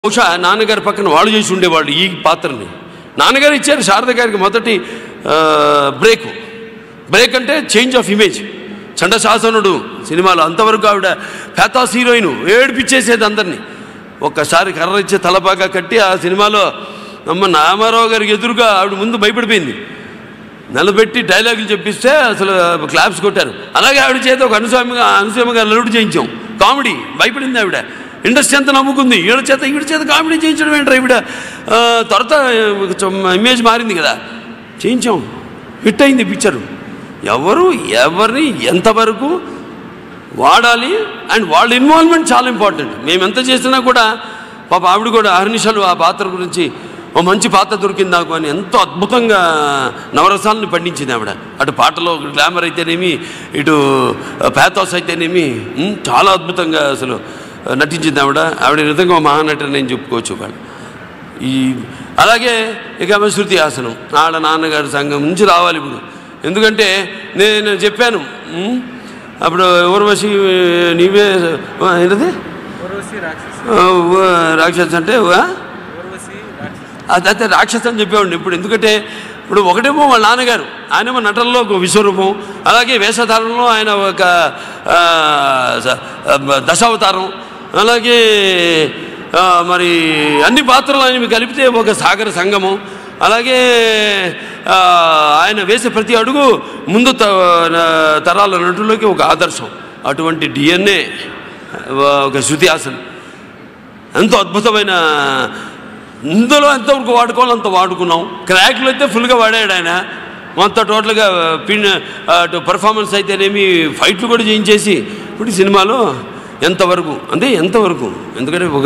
బహుశా నాన్నగారి పక్కన వాళ్ళు చేసి ఉండేవాళ్ళు ఈ పాత్రని నాన్నగారు ఇచ్చారు శారద గారికి మొదటి ఆ, బ్రేక్ బ్రేక్ అంటే చేంజ్ ఆఫ్ ఇమేజ్ చండశాసనుడు సినిమాలో అంతవరకు ఆవిడ పేతాస్ హీరోయిన్ ఏడిపించేసేది అందరినీ ఒక్కసారి కర్ర ఇచ్చే తలపాగా కట్టి ఆ సినిమాలో అమ్మ నామారావు గారికి ఎదురుగా ఆవిడ ముందు భయపడిపోయింది నిలబెట్టి డైలాగులు చెప్పిస్తే అసలు క్లాప్స్ కొట్టారు అలాగే ఆవిడ చేత ఒక అనుసూయగా అనుసూయగా నలుడు చేయించాం కామెడీ భయపడింది ఆవిడ ఇండస్ట్రీ అంతా నమ్ముకుంది ఈవిడ చేత ఈవిడ చేత కామెడీ చేయించడం ఏంటో ఈవిడ ఆ, తర్వాత ఇమేజ్ మారింది కదా చేయించాం హిట్ అయింది పిక్చరు ఎవరు ఎవరిని ఎంతవరకు వాడాలి అండ్ వాళ్ళ ఇన్వాల్వ్మెంట్ చాలా ఇంపార్టెంట్ మేము ఎంత చేసినా కూడా పాప ఆవిడ కూడా అహర్నిశలు ఆ పాత్ర గురించి ఓ మంచి పాత్ర దొరికింది నాకు అని ఎంతో అద్భుతంగా నవరసాలను పండించింది ఆవిడ అటు పాటలో గ్లామర్ అయితేనేమి ఇటు ప్యాథాస్ అయితేనేమి ఉమ్, చాలా అద్భుతంగా అసలు నటించింది ఆవిడ ఆవిడ నిజంగా ఒక మహానటి నేను చెప్పుకోవచ్చు వాళ్ళు ఈ అలాగే ఇక ఆమె శృతి హాసనం ఆడ నాన్నగారి సంఘం నుంచి రావాలి ఇప్పుడు ఎందుకంటే నేను చెప్పాను ఉమ్, అప్పుడు ఊర్వశి నీవే ఆ, ఏంటది ఊర్వశి రాక్షసి ఆ, ఊ- రాక్షస్ అంటే ఆ? ఊర్వశి రాక్షసి అది అయితే రాక్షస్ అని చెప్పేవాడిని ఇప్పుడు ఎందుకంటే ఇప్పుడు ఒకటేమో వాళ్ళ నాన్నగారు ఆయనేమో నటనలో ఒక విశ్వరూపం అలాగే వేషధారణలో ఆయన ఒక ఆ, స- ఆ, దశావతారం అలాగే ఆ, మరి అన్ని పాత్రలు ఆయన కలిపితే ఒక సాగర సంగమం అలాగే ఆ, ఆయన వేసే ప్రతి అడుగు ముందు త- న- తరాల నటులకి ఒక ఆదర్శం అటువంటి డిఎన్ఏ ఒక శృతి హాసన్ ఎంతో అద్భుతమైన ఇందులో ఎంతవరకు వాడుకోవాలో అంత వాడుకున్నాం క్రాక్లు అయితే ఫుల్గా వాడాడు ఆయన మొత్తం టోటల్గా పిన్ అటు పర్ఫార్మెన్స్ అయితేనేమి ఫైట్లు కూడా చేయించేసి ఇప్పుడు ఈ సినిమాలో ఎంతవరకు అంటే ఎంతవరకు ఎందుకంటే ఒక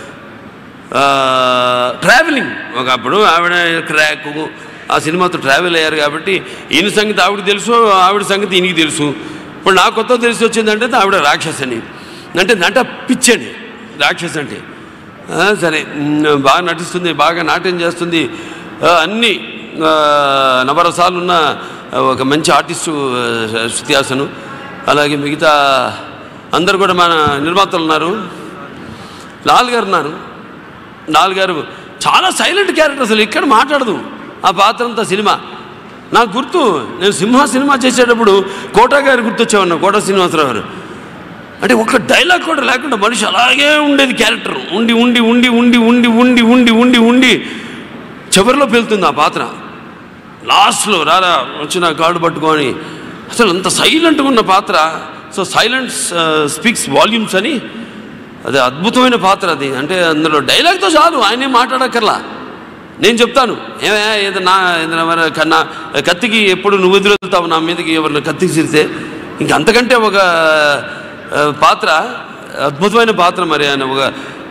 ట్రావెలింగ్ ఒకప్పుడు ఆవిడ క్రాక్ ఆ సినిమాతో ట్రావెల్ అయ్యారు కాబట్టి ఈయన సంగతి ఆవిడ తెలుసు ఆవిడ సంగతి ఈయనకి తెలుసు ఇప్పుడు నాకు కొత్త తెలిసి వచ్చిందంటే ఆవిడ రాక్షసని అంటే నట పిచ్చండి రాక్షస్ అంటే ఆ, సరే ఉమ్, బాగా నటిస్తుంది బాగా నాట్యం చేస్తుంది ఆ, అన్ని ఆ, నవరసాలు ఉన్న ఒక మంచి ఆర్టిస్టు ఆ, శృతి హాసన్ అలాగే మిగతా అందరు కూడా మన నిర్మాతలు ఉన్నారు లాల్ గారు ఉన్నారు లాల్ గారు చాలా సైలెంట్ క్యారెక్టర్ అసలు ఇక్కడ మాట్లాడదు ఆ పాత్ర అంతా సినిమా నాకు గుర్తు నేను సింహ సినిమా చేసేటప్పుడు కోటా గారు గుర్తొచ్చేవాడినా కోట శ్రీనివాసరావు గారు అంటే ఒక్క డైలాగ్ కూడా లేకుండా మనిషి అలాగే ఉండేది క్యారెక్టర్ ఉండి ఉండి ఉండి ఉండి ఉండి ఉండి ఉండి ఉండి ఉండి చివరిలో పెళ్తుంది ఆ పాత్ర లాస్ట్లో రారా వచ్చిన కార్డు పట్టుకొని అసలు అంత సైలెంట్గా ఉన్న పాత్ర సో సైలెన్స్ స్పీక్స్ వాల్యూమ్స్ అని అది అద్భుతమైన పాత్ర అది అంటే అందులో డైలాగ్తో చాలు ఆయనే మాట్లాడక్కర్లా నేను చెప్తాను ఏమే ఏదో నా ఏదైనా మరి కన్నా కత్తికి ఎప్పుడు నువ్వు ఎదురెళ్తావు నా మీదకి ఎవరిని కత్తికి సిరితే ఇంక అంతకంటే ఒక ఆ, పాత్ర అద్భుతమైన పాత్ర మరి ఆయన ఒక